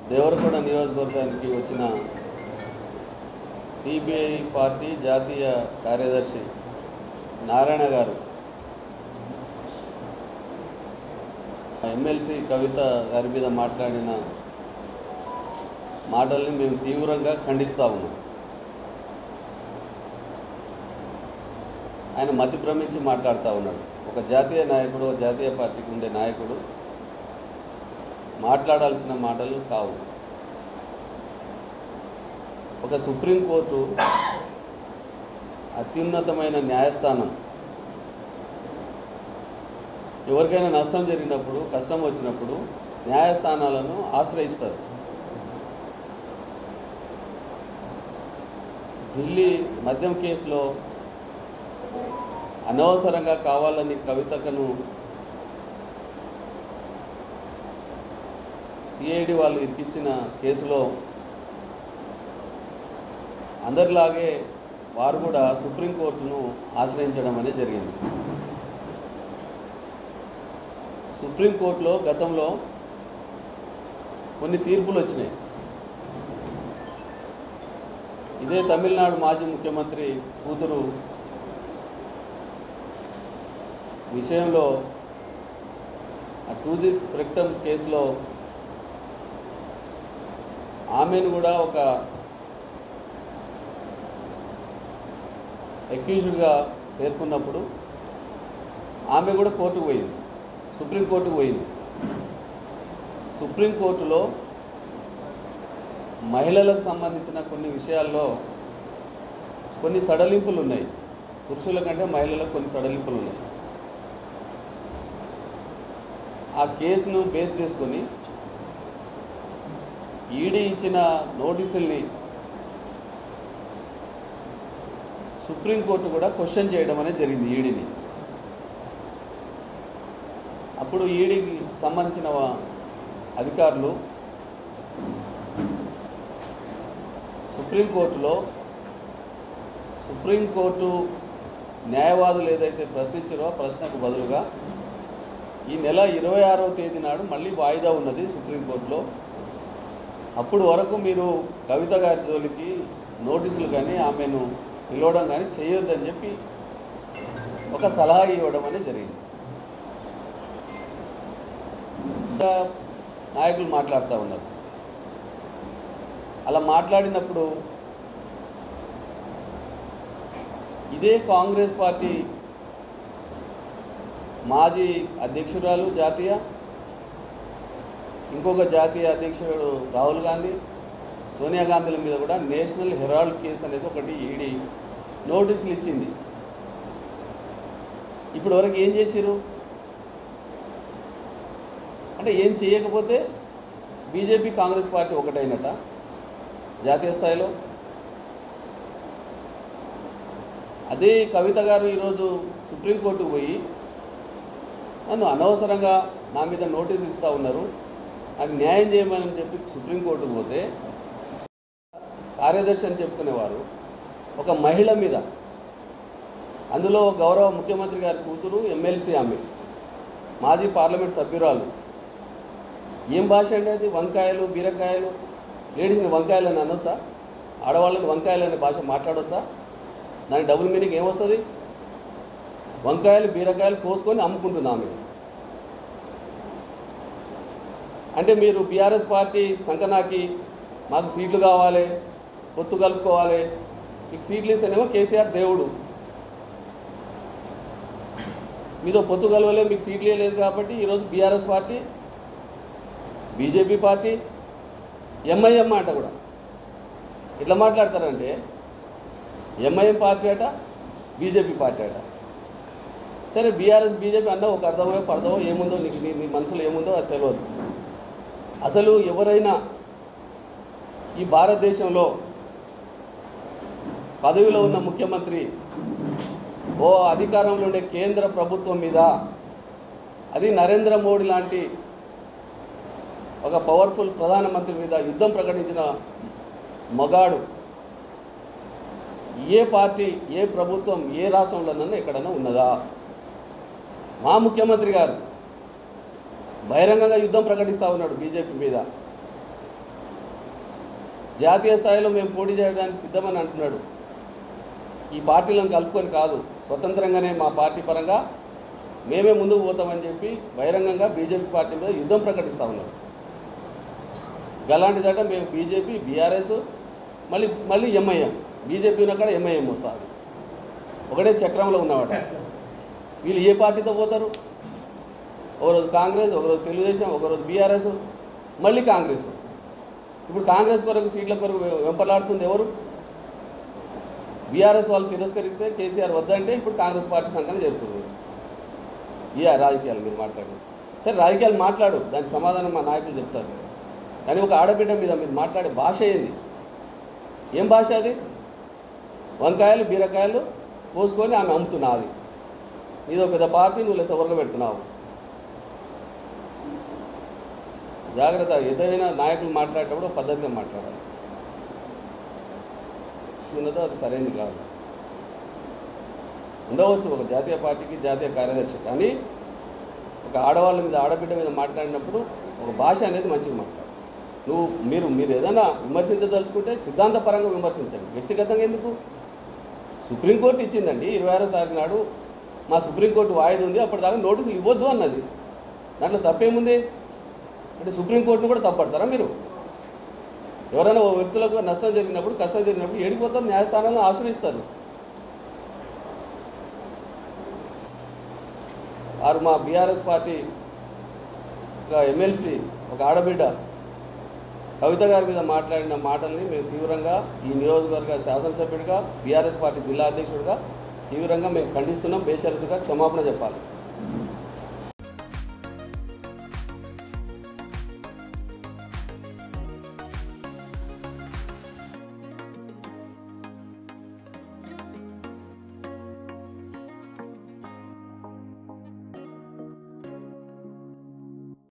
దేవరకొండ నియోజకవర్గానికి వచ్చిన CPI party జాతీయ కార్యదర్శి నారాయణ గారు ఎమ్మెల్సీ కవిత గారి మీద మాట్లాడిన మాటల్ని మేము తీవ్రంగా ఖండిస్తూ ఉన్నాం ఆయన మతి భ్రమించి మాట్లాడుతూ ఉన్నాడు ఒక జాతీయ నాయకుడు ఒక జాతీయ పార్టీకి ఉండే నాయకుడు మాట్లాడాల్సిన మాటలు కావు ఒక సుప్రీంకోర్టు అత్యున్నతమైన న్యాయస్థానం ఎవరికైనా నష్టం జరిగినప్పుడు కష్టం వచ్చినప్పుడు న్యాయస్థానాలను ఆశ్రయిస్తారు ఢిల్లీ మద్యం కేసులో అనవసరంగా కావాలని కవితకను సిఐడి వాళ్ళు ఇరికించిన కేసులో అందరిలాగే వారు కూడా సుప్రీంకోర్టును ఆశ్రయించడం అనేది జరిగింది సుప్రీంకోర్టులో గతంలో కొన్ని తీర్పులు వచ్చినాయి ఇదే తమిళనాడు మాజీ ముఖ్యమంత్రి కూతురు విషయంలో ఆ టూ జీ స్పెక్ట్రమ్ కేసులో ఆమెను కూడా ఒక అక్యూజ్డ్గా పేర్కొన్నప్పుడు ఆమె కూడా కోర్టుకు పోయింది సుప్రీంకోర్టుకు పోయింది సుప్రీంకోర్టులో మహిళలకు సంబంధించిన కొన్ని విషయాల్లో కొన్ని సడలింపులు ఉన్నాయి పురుషుల కంటే మహిళలకు కొన్ని సడలింపులు ఉన్నాయి ఆ కేసును బేస్ చేసుకొని ఈడీ ఇచ్చిన నోటీసుల్ని సుప్రీంకోర్టు కూడా క్వశ్చన్ చేయడం అనేది జరిగింది ఈడీని అప్పుడు ఈడీకి సంబంధించిన వా- అధికారులు సుప్రీంకోర్టులో సుప్రీంకోర్టు న్యాయవాదులు ఏదైతే ప్రశ్నించారో ఆ ప్రశ్నకు బదులుగా ఈ నెల ఇరవై ఆరవ తేదీ నాడు మళ్ళీ వాయిదా ఉన్నది సుప్రీంకోర్టులో అప్పుడు వరకు మీరు కవిత గారి జోలికి నోటీసులు కానీ ఆమెను పిలవడం కానీ చేయొద్దని చెప్పి ఒక సలహా ఇవ్వడం అనేది జరిగింది ఇంకా నాయకులు మాట్లాడుతూ ఉన్నారు అలా మాట్లాడినప్పుడు ఇదే కాంగ్రెస్ పార్టీ మాజీ అధ్యక్షురాలు జాతీయ ఇంకొక జాతీయ అధ్యక్షుడు రాహుల్ గాంధీ సోనియా గాంధీల మీద కూడా నేషనల్ హెరాల్డ్ కేసు అనేది ఒకటి ఈడీ నోటీసులు ఇచ్చింది ఇప్పటి వరకు ఏం చేసిరు అంటే ఏం చేయకపోతే బీజేపీ కాంగ్రెస్ పార్టీ ఒకటైనట జాతీయ స్థాయిలో అదే కవిత గారు ఈరోజు సుప్రీంకోర్టుకు పోయి నన్ను అనవసరంగా నా మీద నోటీస్ ఇస్తూ ఉన్నారు నాకు న్యాయం చేయమని చెప్పి సుప్రీంకోర్టుకు పోతే కార్యదర్శి అని చెప్పుకునేవారు ఒక మహిళ మీద అందులో గౌరవ ముఖ్యమంత్రి గారి కూతురు ఎమ్మెల్సీ ఆమె మాజీ పార్లమెంట్ సభ్యురాలు ఏం భాష అండి అది వంకాయలు బీరకాయలు లేడీస్ని వంకాయలు అని అనొచ్చా ఆడవాళ్ళని వంకాయలు అనే భాష మాట్లాడొచ్చా దాని డబుల్ మీనింగ్ ఏమొస్తుంది వంకాయలు బీరకాయలు కోసుకొని అమ్ముకుంటుంది ఆమె అంటే మీరు బీఆర్ఎస్ పార్టీ సంకనాకి మాకు సీట్లు కావాలి పొత్తు కలుపుకోవాలి మీకు సీట్లు ఇస్తేనేమో కేసీఆర్ దేవుడు మీతో పొత్తు కలవలే మీకు సీట్లే లేదు కాబట్టి ఈరోజు BRS party BJP party MIM అట కూడా ఇట్లా మాట్లాడతారంటే ఎంఐఎం పార్టీ అట బీజేపీ పార్టీ అట సరే బీఆర్ఎస్ బీజేపీ అన్న ఒక అర్థమో పడదామో ఏముందో నీకు నీ నీ మనసులో ఏముందో అది తెలియదు అసలు ఎవరైనా ఈ భారతదేశంలో పదవిలో ఉన్న ముఖ్యమంత్రి ఓ అధికారంలో ఉండే కేంద్ర ప్రభుత్వం మీద అది నరేంద్ర మోడీ లాంటి ఒక పవర్ఫుల్ ప్రధానమంత్రి మీద యుద్ధం ప్రకటించిన మగాడు ఏ పార్టీ ఏ ప్రభుత్వం ఏ రాష్ట్రంలోనన్నా ఎక్కడన్నా ఉన్నదా మా ముఖ్యమంత్రి గారు బహిరంగంగా యుద్ధం ప్రకటిస్తూ ఉన్నాడు బీజేపీ మీద జాతీయ స్థాయిలో మేము పోటీ చేయడానికి సిద్ధమని అంటున్నాడు ఈ పార్టీలను కలుపుకొని కాదు స్వతంత్రంగానే మా పార్టీ పరంగా మేమే ముందుకు పోతామని చెప్పి బహిరంగంగా బీజేపీ పార్టీ మీద యుద్ధం ప్రకటిస్తూ ఉన్నారు గలాంటిదట మేము బీజేపీ బీఆర్ఎస్ మళ్ళీ మళ్ళీ ఎంఐఎం బీజేపీ ఉన్న కాడ ఎంఐఎం వస్తారు ఒకటే చక్రంలో ఉన్నవాట వీళ్ళు ఏ పార్టీతో పోతారు ఒకరోజు కాంగ్రెస్ ఒకరోజు తెలుగుదేశం ఒకరోజు బీఆర్ఎస్ మళ్ళీ కాంగ్రెస్ ఇప్పుడు కాంగ్రెస్ కొరకు సీట్ల కొరకు వెంపలాడుతుంది ఎవరు బీఆర్ఎస్ వాళ్ళు తిరస్కరిస్తే కేసీఆర్ వద్దంటే ఇప్పుడు కాంగ్రెస్ పార్టీ సంఖ్యను జరుగుతుంది ఇయా రాజకీయాలు మీరు మాట్లాడు సరే రాజకీయాలు మాట్లాడు దానికి సమాధానం మా నాయకులు చెప్తారు కానీ ఒక ఆడబిడ్డ మీద మీరు మాట్లాడే భాష ఏంది ఏం భాష అది వంకాయలు బీరకాయలు పోసుకొని ఆమె అమ్ముతున్నది ఇది ఒక పెద్ద పార్టీ నువ్వు లేస పెడుతున్నావు జాగ్రత్త ఏదైనా నాయకులు మాట్లాడేటప్పుడు ఒక పద్ధతిగా మాట్లాడాలి ఉన్నదో అది సరైనది కాదు ఉండవచ్చు ఒక జాతీయ పార్టీకి జాతీయ కార్యదర్శి కానీ ఒక ఆడవాళ్ళ మీద ఆడబిడ్డ మీద మాట్లాడినప్పుడు ఒక భాష అనేది మంచిగా మాట్లాడు నువ్వు మీరు మీరు ఏదైనా విమర్శించదలుచుకుంటే సిద్ధాంతపరంగా విమర్శించండి వ్యక్తిగతంగా ఎందుకు సుప్రీంకోర్టు ఇచ్చిందండి ఇరవై ఆరో తారీఖు నాడు మా సుప్రీంకోర్టు వాయిదా ఉంది అప్పటిదాకా నోటీసులు ఇవ్వద్దు అన్నది దాంట్లో తప్పేముంది అంటే సుప్రీంకోర్టును కూడా తప్పడతారా మీరు ఎవరైనా ఓ వ్యక్తులకు నష్టం జరిగినప్పుడు కష్టం జరిగినప్పుడు ఏడిపోతారు న్యాయస్థానాలను ఆశ్రయిస్తారు వారు మా బీఆర్ఎస్ పార్టీ ఒక ఎమ్మెల్సీ ఒక ఆడబిడ్డ కవిత గారి మీద మాట్లాడిన మాటల్ని మేము తీవ్రంగా ఈ నియోజకవర్గ శాసనసభ్యుడిగా బీఆర్ఎస్ పార్టీ జిల్లా అధ్యక్షుడిగా తీవ్రంగా మేము ఖండిస్తున్నాం బేషరతుగా క్షమాపణ చెప్పాలి